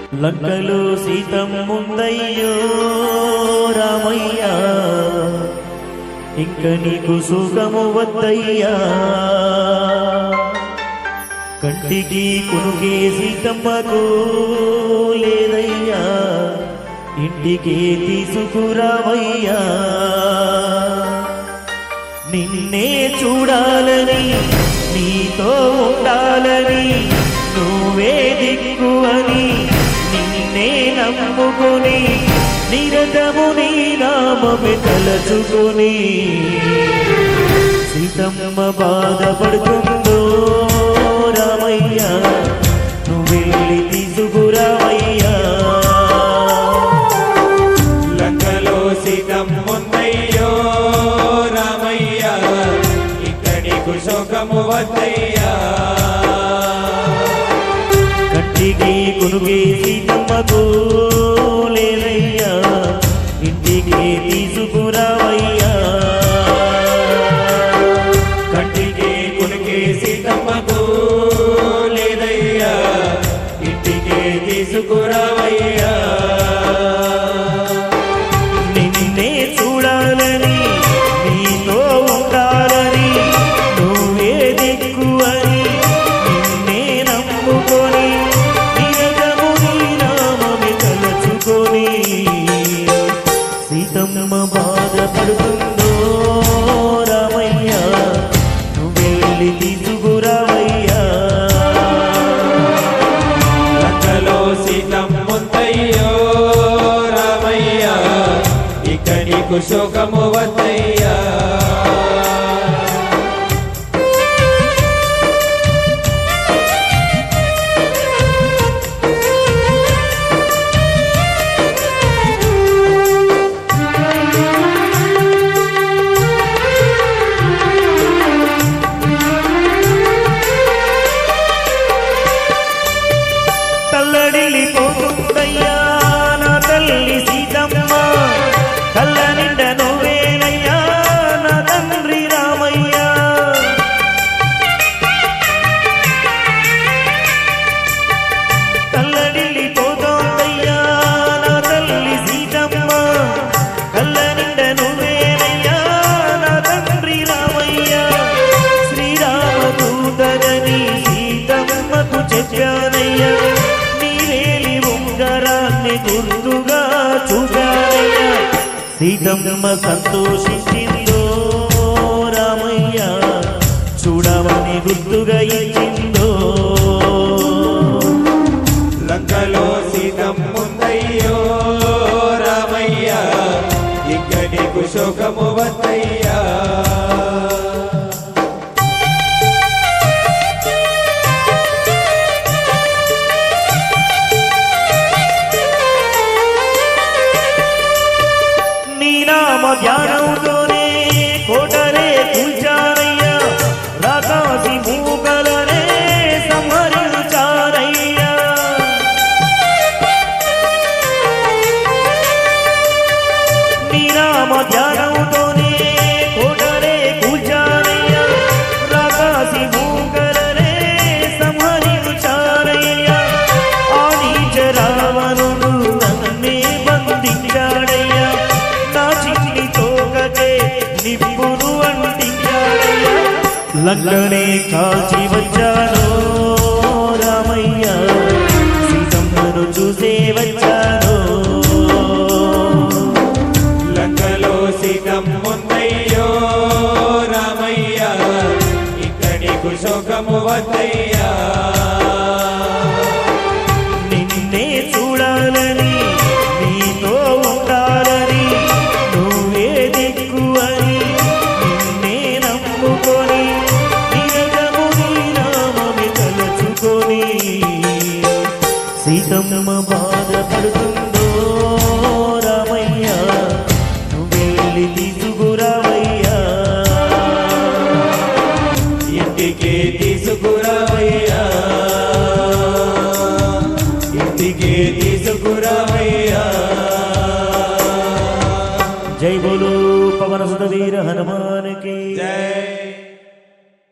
లంకలో సీతమ్ముందయ్యో రామయ్య ఇంక నీకు సుఖము వద్దయ్యా కంటికి కునుకే సీతమ్మకు లేదయ్యా ఇంటికి తీసుకురావయ్యా నిన్నే చూడాలని నీతో ఉండాలని నువ్వే దిక్కు అని నిన్నే నమ్ముకొని నిరతము నీ నామమే తలచుకొని సీతమ్మ బాధపడుతుందో రామయ్య నువ్వెళ్ళి తీసుకురావయ్యా లంకలో సీతమ్ముందయ్యో రామయ్య ఇక్కడికు శోకము వద్దయ్యా కంటికి కునుకే సీతమ్మకు లేదయ్యా ఇంటికి తీసుకురావయ్యా కంటికి కునికి సీతమ్మకు లేదయ్యా ఇంటికి తీసుకురావయ్యా నిన్నే చూడాలని నీతో ఉండాలని నువ్వే దిక్కు అని నిన్నే నమ్ముకొని నిరతము నీ నామమి తలచుకొని సీతమ్మ బాధపడుతుందో రామయ్య నువ్వెళ్ళి తీసుకురావయ్యా లంకలో సీతమ్ముందయ్యో రామయ్య ఇక్కడికు శోకము వద్దయ్యా తల్లడిల్లిపోతుందయ్యా నా తల్లి సీతమ్మ కళ్ళ నిండ నువ్వేనయ్యా నా తండ్రి రామయ్య తల్లడిల్లిపోతోందయ్యా నా తల్లి సీతమ్మ కళ్ళ నిండ నువ్వేనయ్యా నా తండ్రి రామయ్య శ్రీరామదూతనని సీతమ్మకు చెప్పానయ్యా నీవేలి ఉంగరాన్ని గుర్తుగా చూపానయ్యా సీతమ్మ సంతోషించిందో రామయ్య చూడమని గుర్తుగా ఇచ్చిందో లంకలో సీతమ్ముందయ్యో రామయ్య ఇక్కడికు శోకము వద్దయ్యా నీ నామ ధ్యానంతోనే కోటరే కూల్చారయ్యా రాకాసి మూకలనే సంహరించారయ్యా నీ నామ ధ్యానంతోనే కోటరే కూల్చారయ్యా రాకాసి మూకలనే సంహరించారయ్యా ఆ నీచ రావణుడు నన్నే బంధించాడయ్యా నా చిన్ని తోకకే నిప్పును అంటించాడయ్యా లగ్గనే కాచి వచ్చాను రామయ్య సీతమ్మను చూసే వచ్చాను లంకలో సీతమ్ముందయ్యో రామయ్య ఇక్కడికు శోకము వద్దయ్యా నిన్నే చూడాలని నీతో ఉండాలని నువ్వే దిక్కు అని నిన్నే నమ్ముకొని నిరతము నీ నామమి తలచుకొని సీతమ్మ బాధపడుతుందో రామయ్య నువ్వెళ్ళి తీసుకురావయ్యా ఇంటికి తీసుకు